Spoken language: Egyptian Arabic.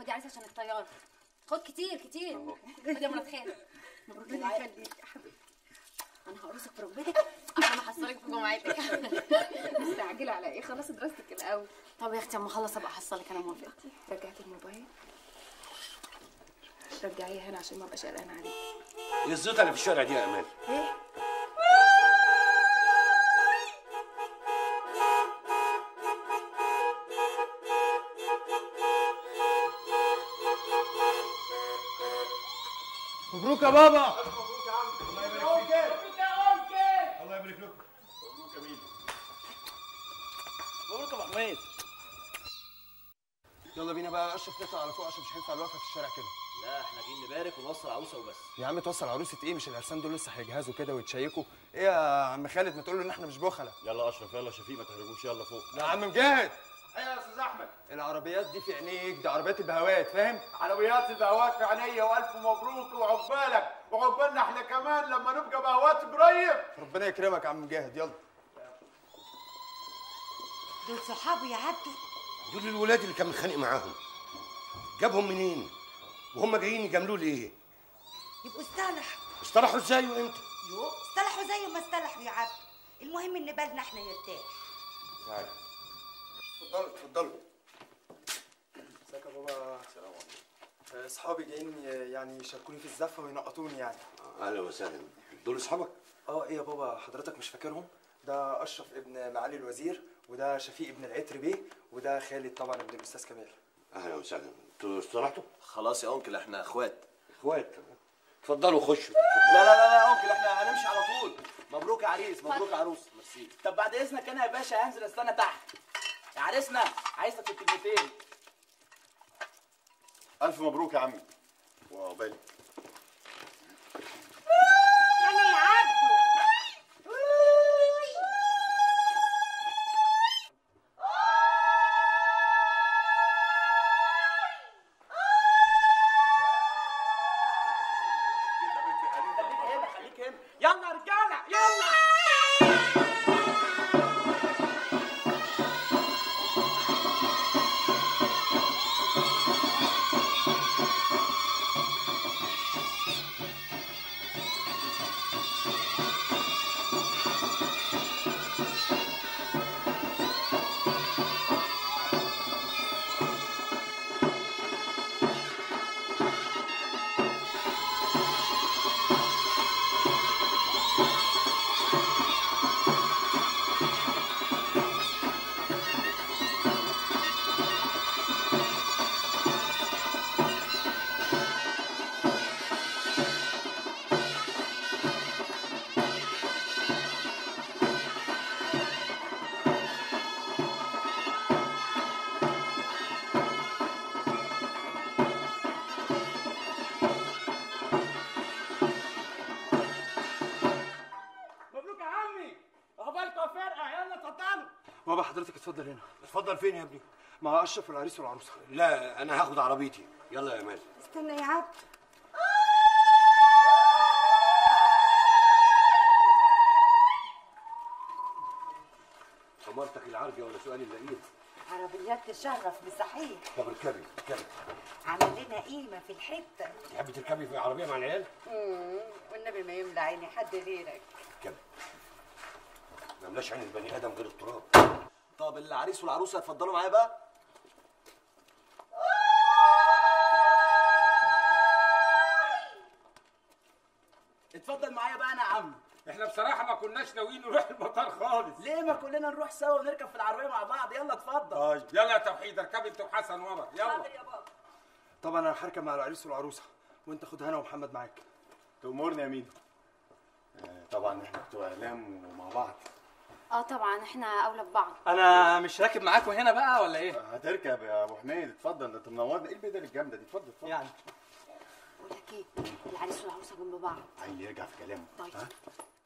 خد يا عريس عشان الطياره خد كتير كتير خد يا مرات خالد مبروك ربنا يخليك يا حبيبتي انا هقرصك في ركبتك عشان احصلك في جمعتك مستعجله على ايه خلصي دراستك الاول طب يا اختي اما اخلص ابقى احصلك انا موافقه رجعت الموبايل رجعيه هنا عشان ما ابقاش قلقانه عليك ايه الزيطه اللي في الشارع دي يا امال ايه مبروك يا بابا مبروك يا عم الله يبارك فيك الله يبارك لكم مبروك يا مين مبروك يا ابو حميد يلا بينا بقى اشرف نطلع على فوق عشان مش هينفع الوقفه في الشارع كده لا احنا جايين نبارك ونوصل عروسه وبس يا عم توصل عروسه ايه مش العرسان دول لسه هيجهزوا كده ويتشيكوا ايه يا عم خالد ما تقول له ان احنا مش بخله يلا اشرف يلا شفيق ما تهرجوش يلا فوق يا عم مجاهد ايوه يا استاذ احمد العربيات دي في عينيك دي عربيات البهوات فاهم عربيات البهوات في عينيا والف مبروك وعقبالك وعقبالنا احنا كمان لما نبقى بهوات قريب ربنا يكرمك يا عم مجاهد يلا دول صحابه يا عبده دول الولاد اللي كان متخانق معاهم جابهم منين وهم جايين يجاملوه ليه يبقوا اصطلحوا اصطلحوا ازاي وامتى يو اصطلحوا زي ما اصطلحوا يا عبده المهم ان بالنا احنا يرتاح تعالى اتفضلوا اتفضلوا ازيك يا بابا السلام عليكم اصحابي جايين يعني يشاركوني في الزفه وينقطوني يعني اهلا وسهلا دول اصحابك اه ايه يا بابا حضرتك مش فاكرهم ده اشرف ابن معالي الوزير وده شفيق ابن العتر بيه وده خالد طبعا ابن الاستاذ كمال اهلا وسهلا انتوا اصطلحتوا خلاص يا انكل احنا اخوات اخوات اتفضلوا خشوا لا لا لا لا يا انكل احنا هنمشي على طول مبروك يا عريس مبروك يا عروس ميرسي طب بعد اذنك انا يا باشا هنزل استنى تحت يا عريسنا عايزك في كلمتين الف مبروك يا عمي وعقبالك انا يا عبده خليك هنا خليك هنا يلا يا رجاله يلا مبروك يا عمي عقبالكم يا فرقه يلا اتفضلوا بابا حضرتك اتفضل هنا اتفضل فين يا ابني مع اشرف والعريس والعروسه لا انا هاخد عربيتي يلا يا امال استنى يا عبده خمرتك العرجه ولا سؤال اللئيم عربيات تشرف بصحيح طب اركبي اركبي عمل لنا قيمه في الحته تحبي تركبي في عربيه مع العيال والنبي ما يملى عيني حد غيرك اركبي ما ملاش عين البني ادم غير التراب طب العريس والعروسه اتفضلوا معايا بقى اتفضل معايا بقى انا يا عم احنا بصراحه ما كناش ناويين نروح المطار خالص ليه ما كلنا نروح سوا ونركب في العربيه مع بعض يلا اتفضل طيب يلا يا توحيد اركبي انت وحسن ورا يلا يا بابا طبعا انا هركب مع العريس والعروسه وانت خد هنا ومحمد معاك تأمرني يا ميدو آه، طبعا احنا بتوع اعلام ومع بعض اه طبعا احنا اولى ببعض انا مش راكب معاكم هنا بقى ولا ايه هتركب يا ابو حميد اتفضل ده انت منورنا ايه البدل الجامده دي اتفضل اتفضل يعني بقول لك ايه العريس والعروسه جنب بعض عيل يرجع في كلامه طيب ها